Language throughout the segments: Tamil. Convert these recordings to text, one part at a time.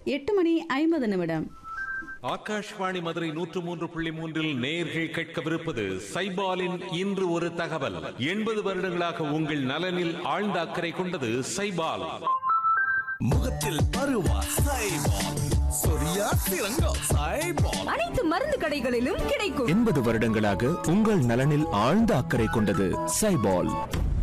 எட்டு மணி ஐம்பது நிமிடம் ஆகாஷ்வாணி மதுரை நூற்று மூன்று புள்ளி மூன்றில் நேர்கள் கேட்கவிருப்பது சைபாலின் இன்று ஒரு தகவல் எண்பது வருடங்களாக உங்கள் நலனில் ஆழ்ந்த அக்கறை கொண்டது சைபால் முகத்தில் பருவா சைபால் சொரியா சிறங்கா சைபால் அனைத்து மருந்து கடைகளிலும் கிடைக்கும் எண்பது வருடங்களாக உங்கள் நலனில் ஆழ்ந்த அக்கறை கொண்டது சைபால்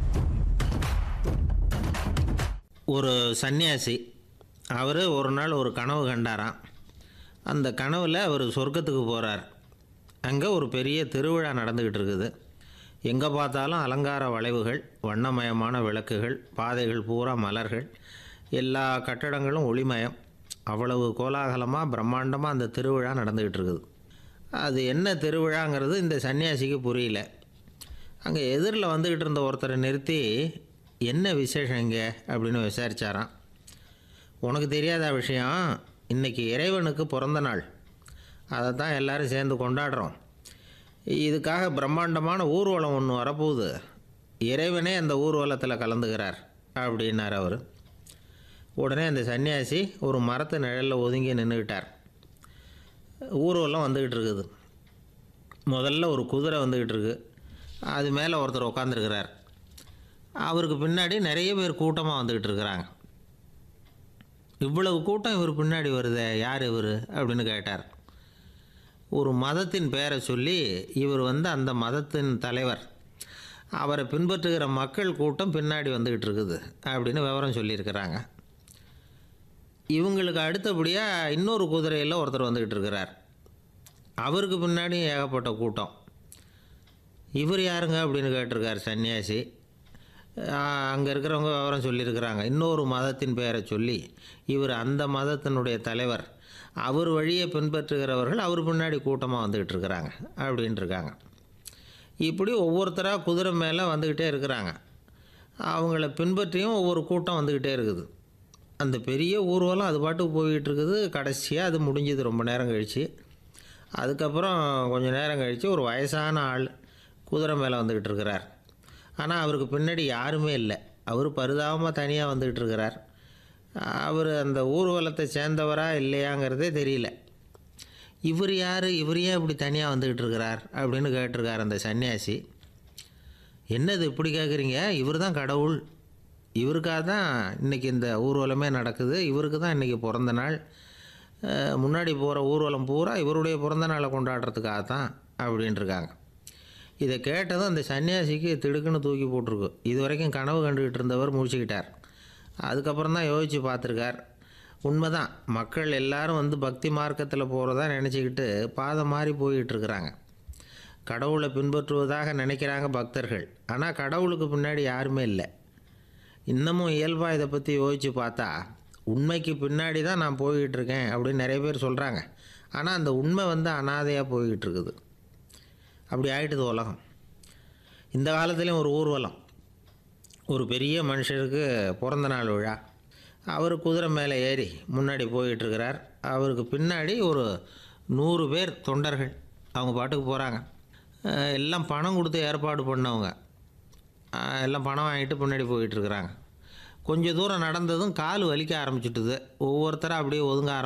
ஒரு சன்னியாசி அவர் ஒரு நாள் ஒரு கனவு கண்டாராம் அந்த கனவில் அவர் சொர்க்கத்துக்கு போகிறார் அங்கே ஒரு பெரிய திருவிழா நடந்துக்கிட்டு இருக்குது எங்கே பார்த்தாலும் அலங்கார வளைவுகள் வண்ணமயமான விளக்குகள் பாதைகள் பூரா மலர்கள் எல்லா கட்டடங்களும் ஒளிமயம் அவ்வளவு கோலாகலமாக பிரம்மாண்டமாக அந்த திருவிழா நடந்துக்கிட்டு இருக்குது அது என்ன திருவிழாங்கிறது இந்த சன்னியாசிக்கு புரியல அங்கே எதிரில் வந்துக்கிட்டு இருந்த ஒருத்தரை நிறுத்தி என்ன விசேஷம் இங்கே அப்படின்னு விசாரிச்சாராம் உனக்கு தெரியாத விஷயம் இன்றைக்கி இறைவனுக்கு பிறந்த நாள் அதை தான் எல்லோரும் சேர்ந்து கொண்டாடுறோம் இதுக்காக பிரம்மாண்டமான ஊர்வலம் ஒன்று வரப்போகுது இறைவனே அந்த ஊர்வலத்தில் கலந்துக்கிறார் அப்படின்னார் அவர் உடனே அந்த சன்னியாசி ஒரு மரத்து நிழலில் ஒதுங்கி நின்றுக்கிட்டார் ஊர்வலம் வந்துக்கிட்டு இருக்குது முதல்ல ஒரு குதிரை வந்துக்கிட்டு இருக்கு அது மேலே ஒருத்தர் உட்காந்துருக்கிறார் அவருக்கு பின்னாடி நிறைய பேர் கூட்டமாக வந்துக்கிட்டு இருக்கிறாங்க இவ்வளவு கூட்டம் இவர் பின்னாடி வருதே யார் இவர் அப்படின்னு கேட்டார் ஒரு மதத்தின் பெயரை சொல்லி இவர் வந்து அந்த மதத்தின் தலைவர் அவரை பின்பற்றுகிற மக்கள் கூட்டம் பின்னாடி வந்துக்கிட்டு இருக்குது அப்படின்னு விவரம் சொல்லியிருக்கிறாங்க இவங்களுக்கு அடுத்தபடியாக இன்னொரு குதிரையில் ஒருத்தர் வந்துக்கிட்டு இருக்கிறார் அவருக்கு பின்னாடி ஏகப்பட்ட கூட்டம் இவர் யாருங்க அப்படின்னு கேட்டிருக்கார் சன்னியாசி அங்கே இருக்கிறவங்க விவரம் சொல்லியிருக்கிறாங்க இன்னொரு மதத்தின் பெயரை சொல்லி இவர் அந்த மதத்தினுடைய தலைவர் அவர் வழியை பின்பற்றுகிறவர்கள் அவர் பின்னாடி கூட்டமாக வந்துக்கிட்டு இருக்கிறாங்க அப்படின்ட்டு இருக்காங்க இப்படி ஒவ்வொருத்தராக குதிரை மேலே வந்துக்கிட்டே இருக்கிறாங்க அவங்கள பின்பற்றியும் ஒவ்வொரு கூட்டம் வந்துக்கிட்டே இருக்குது அந்த பெரிய ஊர்வலம் அது பாட்டுக்கு போய்கிட்டு இருக்குது கடைசியாக அது முடிஞ்சது ரொம்ப நேரம் கழித்து அதுக்கப்புறம் கொஞ்சம் நேரம் கழித்து ஒரு வயசான ஆள் குதிரை மேலே வந்துக்கிட்டு இருக்கிறார் ஆனால் அவருக்கு பின்னாடி யாருமே இல்லை அவர் பரிதாபமாக தனியாக வந்துக்கிட்டு இருக்கிறார் அவர் அந்த ஊர்வலத்தை சேர்ந்தவரா இல்லையாங்கிறதே தெரியல இவர் யார் இவர் ஏன் இப்படி தனியாக வந்துக்கிட்டு இருக்கிறார் அப்படின்னு கேட்டிருக்கார் அந்த சன்னியாசி என்னது இப்படி கேட்குறீங்க இவர் தான் கடவுள் இவருக்காக தான் இன்றைக்கி இந்த ஊர்வலமே நடக்குது இவருக்கு தான் இன்றைக்கி பிறந்த நாள் அஹ், முன்னாடி போகிற ஊர்வலம் பூரா இவருடைய பிறந்த நாளை கொண்டாடுறதுக்காக தான் அப்படின்ட்டுருக்காங்க இதை கேட்டதும் அந்த சன்னியாசிக்கு திடுக்குன்னு தூக்கி போட்டிருக்கு இது வரைக்கும் கனவு கண்டுக்கிட்டு இருந்தவர் முடிச்சுக்கிட்டார் அதுக்கப்புறம் தான் யோசித்து பார்த்துருக்கார் உண்மைதான் மக்கள் எல்லாரும் வந்து பக்தி மார்க்கத்தில் போகிறதா நினச்சிக்கிட்டு பாதை மாறி போய்கிட்டு இருக்கிறாங்க கடவுளை பின்பற்றுவதாக நினைக்கிறாங்க பக்தர்கள் ஆனால் கடவுளுக்கு பின்னாடி யாருமே இல்லை இன்னமும் இயல்பாக இதை பற்றி யோசித்து பார்த்தா உண்மைக்கு பின்னாடி தான் நான் போய்கிட்டு இருக்கேன் அப்படின்னு நிறைய பேர் சொல்கிறாங்க ஆனால் அந்த உண்மை வந்து அனாதையாக போய்கிட்டு இருக்குது அப்படி ஆயிட்டுது உலகம் இந்த காலத்துலேயும் ஒரு ஊர்வலம் ஒரு பெரிய மனுஷருக்கு பிறந்த நாள் விழா அவர் குதிரை மேலே ஏறி முன்னாடி போயிட்டுருக்கிறார் அவருக்கு பின்னாடி ஒரு நூறு பேர் தொண்டர்கள் அவங்க பாட்டுக்கு போகிறாங்க எல்லாம் பணம் கொடுத்து ஏற்பாடு பண்ணவங்க அஹ் எல்லாம் பணம் வாங்கிட்டு பின்னாடி போயிட்டுருக்குறாங்க கொஞ்சம் தூரம் நடந்ததும் கால் வலிக்க ஆரம்பிச்சுட்டுது ஒவ்வொருத்தராக அப்படியே ஒதுங்க ஆரம்பிச்சு